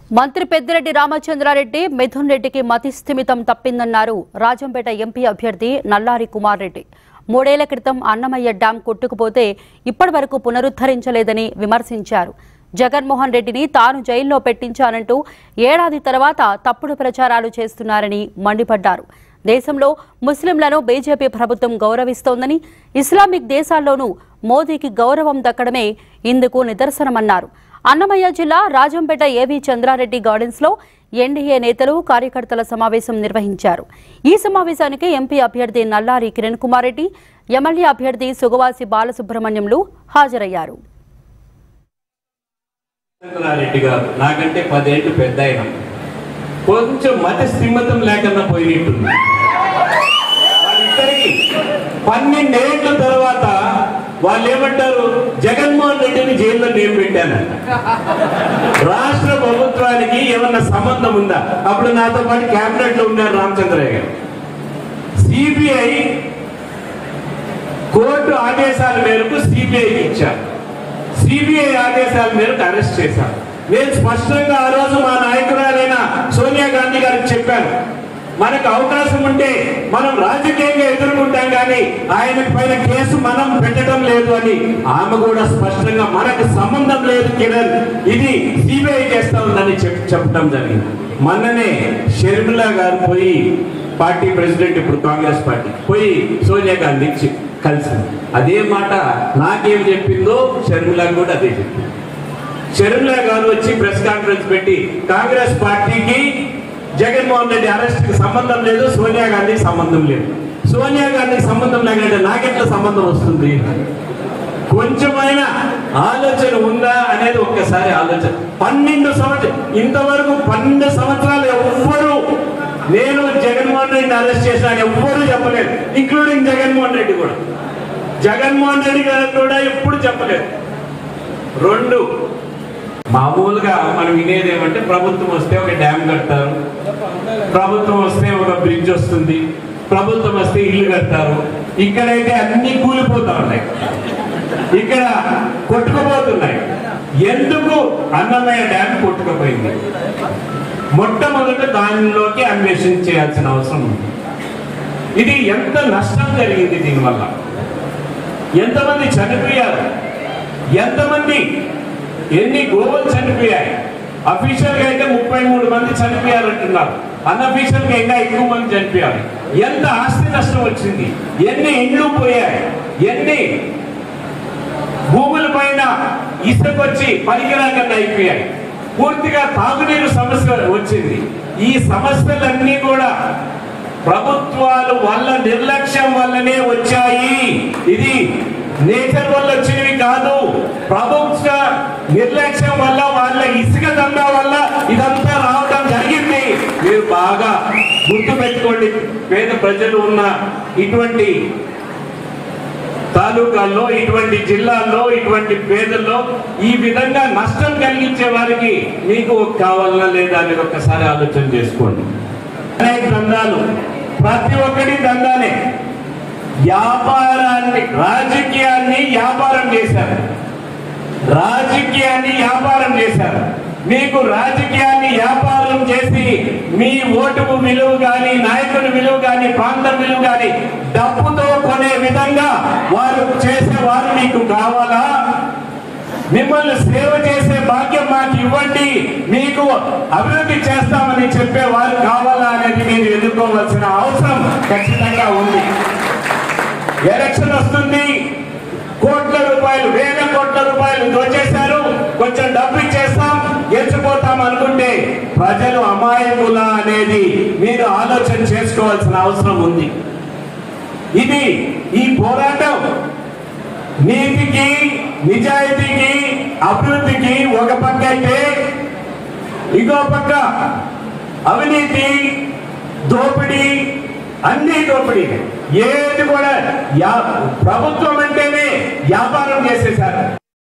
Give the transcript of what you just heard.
మంత్రి పెద్దిరెడ్డి రామచంద్రారెడ్డి మిథున్ రెడ్డికి మతి స్థిమితం తప్పిందన్నారు రాజంపేట ఎంపీ అభ్యర్థి నల్లారి కుమార్ రెడ్డి మూడేళ్ల క్రితం అన్నమయ్య డ్యాం కొట్టుకుపోతే ఇప్పటి వరకు పునరుద్ధరించలేదని విమర్శించారు జగన్మోహన్ రెడ్డిని తాను జైల్లో పెట్టించానంటూ ఏడాది తర్వాత తప్పుడు ప్రచారాలు చేస్తున్నారని మండిపడ్డారు దేశంలో ముస్లింలను బీజేపీ ప్రభుత్వం గౌరవిస్తోందని ఇస్లామిక్ దేశాల్లోనూ మోదీకి గౌరవం దక్కడమే ఇందుకు నిదర్శనమన్నారు అన్నమయ్య జిల్లా రాజంపేట ఏవి చంద్రారెడ్డి గార్డెన్స్ లో ఎన్డీఏ నేతలు కార్యకర్తల సమావేశం నిర్వహించారు ఈ సమావేశానికి ఎంపీ అభ్యర్థి నల్లారి కిరణ్ కుమార్ రెడ్డి ఎమ్మెల్యే అభ్యర్థి సుగవాసి బాలసుబ్రహ్మణ్యంలు హాజరయ్యారు రెడ్డి గారు నాకంటే పదేళ్ళు పెద్ద ఆయన కొంచెం మతి స్థిమ్మతం లేకుండా పోయినట్టుంది వాళ్ళిద్దరికి పన్నెండేళ్ల తర్వాత వాళ్ళు ఏమంటారు జగన్మోహన్ రెడ్డిని జైల్లో నేను పెట్టాను రాష్ట్ర ప్రభుత్వానికి ఏమన్నా సంబంధం ఉందా అప్పుడు నాతో పాటు కేబినెట్ లో ఉన్నారు రామచంద్రయ్య గారు సిబిఐ కోర్టు ఆదేశాల మేరకు సిబిఐకి ఇచ్చారు సిబిఐ ఆదేశాల మేరకు అరెస్ట్ చేశారు నేను స్పష్టంగా ఆ రోజు మా నాయకురాలైన సోనియా గాంధీ గారికి చెప్పాను మనకు అవకాశం ఉంటే మనం రాజకీయంగా ఎదుర్కొంటాం కానీ ఆయన పైన కేసు మనం పెట్టడం లేదు అని ఆమె కూడా స్పష్టంగా మనకు సంబంధం లేదు కిరణ్ ఇది సిబిఐ చేస్తా ఉందని చెప్ చెప్పడం జరిగింది మొన్ననే షర్మిల గారు పోయి పార్టీ ప్రెసిడెంట్ ఇప్పుడు కాంగ్రెస్ పార్టీ పోయి సోనియా గాంధీ కలిసింది అదే మాట నాకేం చెప్పిందో షర్మిల కూడా అదే చెప్పింది షర్మిల గారు వచ్చి ప్రెస్ కాన్ఫరెన్స్ పెట్టి కాంగ్రెస్ పార్టీకి జగన్మోహన్ రెడ్డి అరెస్ట్ కి సంబంధం లేదు సోనియా గాంధీకి సంబంధం లేదు సోనియా గాంధీకి సంబంధం లేకంటే నాకెట్లా సంబంధం వస్తుంది కొంచెమైనా ఆలోచన ఉందా అనేది ఒక్కసారి ఆలోచన పన్నెండు సంవత్సరం ఇంతవరకు పన్నెండు సంవత్సరాలు ఎవ్వరు నేను జగన్మోహన్ రెడ్డిని అరెస్ట్ చేసిన ఎవ్వరూ చెప్పలేదు ఇంక్లూడింగ్ జగన్మోహన్ రెడ్డి కూడా జగన్మోహన్ రెడ్డి గారు కూడా ఎప్పుడు చెప్పలేదు రెండు మామూలుగా మనం వినేది ఏమంటే ప్రభుత్వం వస్తే ఒక డ్యామ్ కడతారు ప్రభుత్వం వస్తే ఒక బ్రిడ్జ్ వస్తుంది ప్రభుత్వం వస్తే ఇల్లు కడతారు ఇక్కడైతే అన్ని కూలిపోతా ఉన్నాయి ఇక్కడ కొట్టుకుపోతున్నాయి ఎందుకు అన్నమయ్య డ్యామ్ కొట్టుకుపోయింది మొట్టమొదట దానిలోకి అన్వేషణ చేయాల్సిన అవసరం ఉంది ఇది ఎంత నష్టం జరిగింది దీనివల్ల ఎంతమంది చనిపోయారు ఎంతమంది ఎన్ని గోవులు చనిపోయాయి అఫీషియల్ గా అయితే ముప్పై మూడు మంది చనిపోయారు అంటున్నారు అన్అఫీషియల్ గా ఇంకా ఎక్కువ మంది చనిపోయారు ఎంత ఆస్తి నష్టం వచ్చింది ఎన్ని ఇండ్లు పోయాయి ఎన్ని భూముల పైన ఇసుకొచ్చి పనికిరాకుండా అయిపోయాయి పూర్తిగా తాగునీరు సమస్య వచ్చింది ఈ సమస్యలన్నీ కూడా ప్రభుత్వాలు వల్ల నిర్లక్ష్యం వల్లనే వచ్చాయి ఇది నేచర్ వల్ల వచ్చినవి కాదు ప్రభుత్వ నిర్లక్ష్యం వల్ల వాళ్ళ ఇసుక దందా వల్ల ఇదంతా రావడం జరిగింది మీరు బాగా గుర్తు పెట్టుకోండి పేద ప్రజలు ఉన్న ఇటువంటి తాలూకాల్లో ఇటువంటి జిల్లాల్లో ఇటువంటి పేదల్లో ఈ విధంగా నష్టం కలిగించే వారికి మీకు కావాలనా లేదా అనేది ఒక్కసారి ఆలోచన చేసుకోండి అనేక దందాలు ప్రతి ఒక్కటి దందాలే వ్యాపారాన్ని రాజకీయాన్ని వ్యాపారం చేశారు రాజకీయాన్ని వ్యాపారం చేశారు మీకు రాజకీయాన్ని వ్యాపారం చేసి మీ ఓటుకు విలువ కానీ నాయకుని విలువ కానీ ప్రాంతం విలువ కానీ డబ్బుతో కొనే విధంగా వారు చేసేవారు మీకు కావాలా మిమ్మల్ని సేవ చేసే భాగ్యం మాకు ఇవ్వండి మీకు అభివృద్ధి చేస్తామని చెప్పే వారు కావాలా అనేది మీరు ఎదుర్కోవాల్సిన అవసరం ఖచ్చితంగా ఉంది ఎలక్షన్ వస్తుంది కోట్ల రూపాయలు వేల కోట్ల రూపాయలు దోచేశారు కొంచెం డబ్బు ఇచ్చేస్తాం గెలిచిపోతాం అనుకుంటే ప్రజలు అమాయకులా అనేది మీరు ఆలోచన చేసుకోవాల్సిన అవసరం ఉంది ఇది ఈ పోరాటం నీతికి నిజాయితీకి అభివృద్ధికి ఒక పక్క అయితే ఇంకో పక్క అవినీతి దోపిడీ అన్ని దోపిడీ ఏది కూడా యా- ప్రభుత్వం అంటేనే వ్యాపారం చేసేశారు